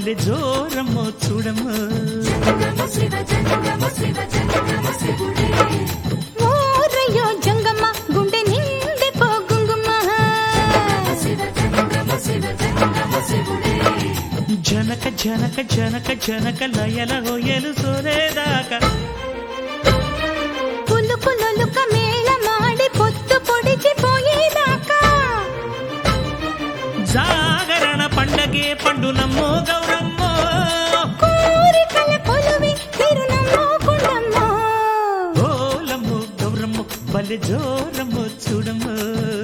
బల్లె జోరమ్మో చూడమ్మో ఓరయ్యో జంగమ్మ గుండె నిండి పోగుంగుమ్మ జనక జనక జనక జనక లయల హొయ్యలు సోలేదాకా పులు పులుక మేళ మాడి పొత్తు పొడిచి పోయేదాకా జాగరణ పండగే పండు నమ్మో గౌరమ్మో కోరికల కొలువి తిరునమ్మో కుండమ్మో ఓలమ్మో గౌరమ్మో బల్లె జోరమ్మో చూడమ్మో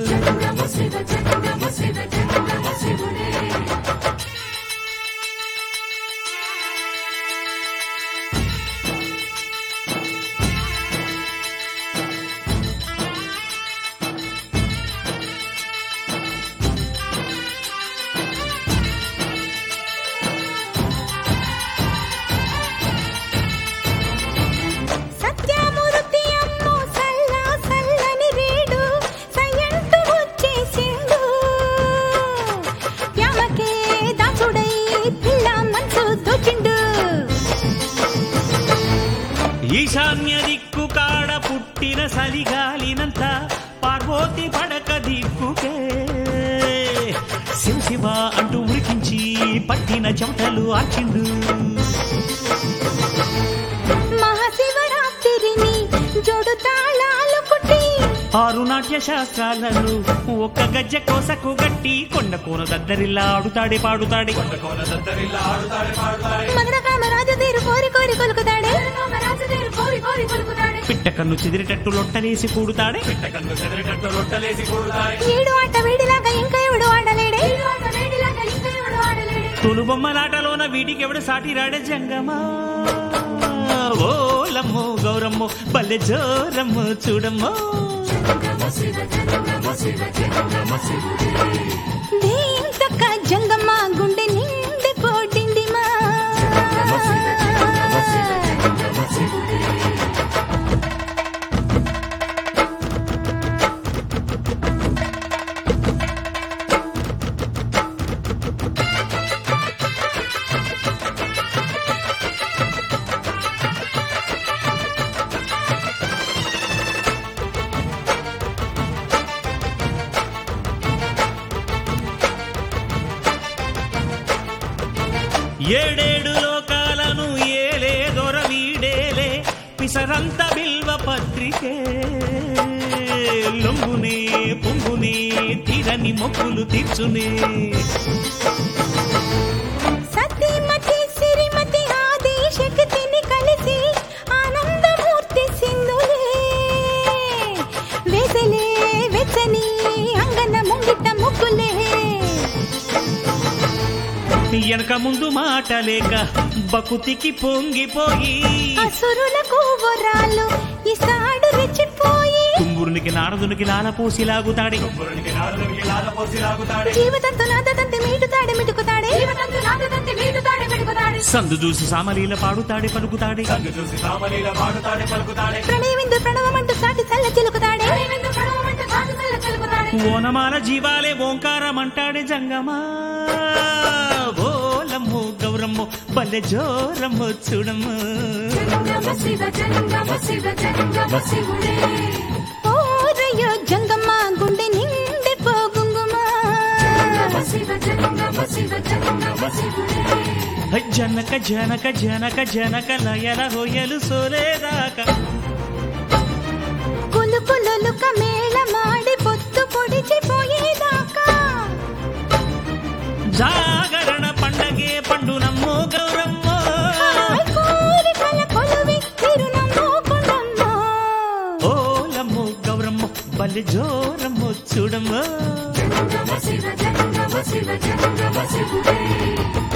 సత్యమూర్తి అమ్మో సల్ల సల్లని రేడు సయంటు వచ్చేసిండు యామకే దాసుడై పిల్ల మనసు దోచిండు ఈశాన్య దిక్కు కాడ పుట్టిన సలిగాలినంత పార్వతి పడక దిక్కుకే శివ శివ అంటూ ఉరికించి పట్టిన చెమటలు ఆచిండు మహాశివరాత్రిని జోడు తాళాలు కుట్టి ఆరు నాట్య శాస్త్రాలను ఒక్క గజ్జ కోసకు గట్టి కొండ కోన దద్దరిల్లా ఆడుతాడే పాడుతాడే మదన కామరాజు తీరు కోరి కోరి కొలుకుతాడే పిట్ట కన్ను చెదిరేటట్టు లొట్టలేసి కూడుతాడే ఏడు ఆట వేడిలాగా ఇంకా ఎవడు ఆడలేడే తొలు బొమ్మలాటలోన వీడికి ఎవడు సాటి రాడే జంగమా ఓలమ్మో గౌరమ్మో బల్లె జోరమ్మో చూడమ్మో దేంతక్క జంగమ్మ గుండె నిండి పోటిందిమా ఏడేడు లోకాలను ఏలే దొర వీడేలే పిసరంత బిల్వ పత్రికే లొంగునే పొంగునే తీరని మొక్కులు తీర్చునే సతీమతి సిరిమతి ఆది శక్తిని కలిసి ఆనందమూర్తి సింధులే వేసలే వెచ్చని అంగన ముంగిట ముగ్గులే వెనక ముందు మాట లేక బకుతికి పొంగిపోయి అసురులకు వరాలు ఇస్తాడు రెచ్చిపోయి కుంగురునికి నారదునికి లాలపోసి లాగుతాడే జీవితంతో నాదంతే మీటుతాడే మిటుకుతాడే సందు చూసి సామలీల పాడుతాడే పలుకుతాడే ప్రణయవిందు ప్రణవమంటూ సాటి చల్ల చిలుకుతాడే ఓనమాల జీవాలే ఓంకారమంటాడే జంగమా ఓలమ్మో గౌరమ్మో బల్లె జోరమ్మో చూడమ్మో ఓరయ్యో జంగమ్మ గుండె నిండి పోగుంగుమా హై జనక జనక జనక జనక లయల హొయలు సోలేదాకా కులు కులుక మేళ మాడి పొత్తు పొడిచి పోయేదాకా జాగరణ పండగే పండు నమ్మో గౌరమ్మో హాయ్ కోరికల కొలువి తిరునమ్మో కొండమ్మో ఓలమ్మో గౌరమ్మో బల్లె జోరమ్మో చూడమ్మో శివ జంగమ శివ జంగమ శివుడే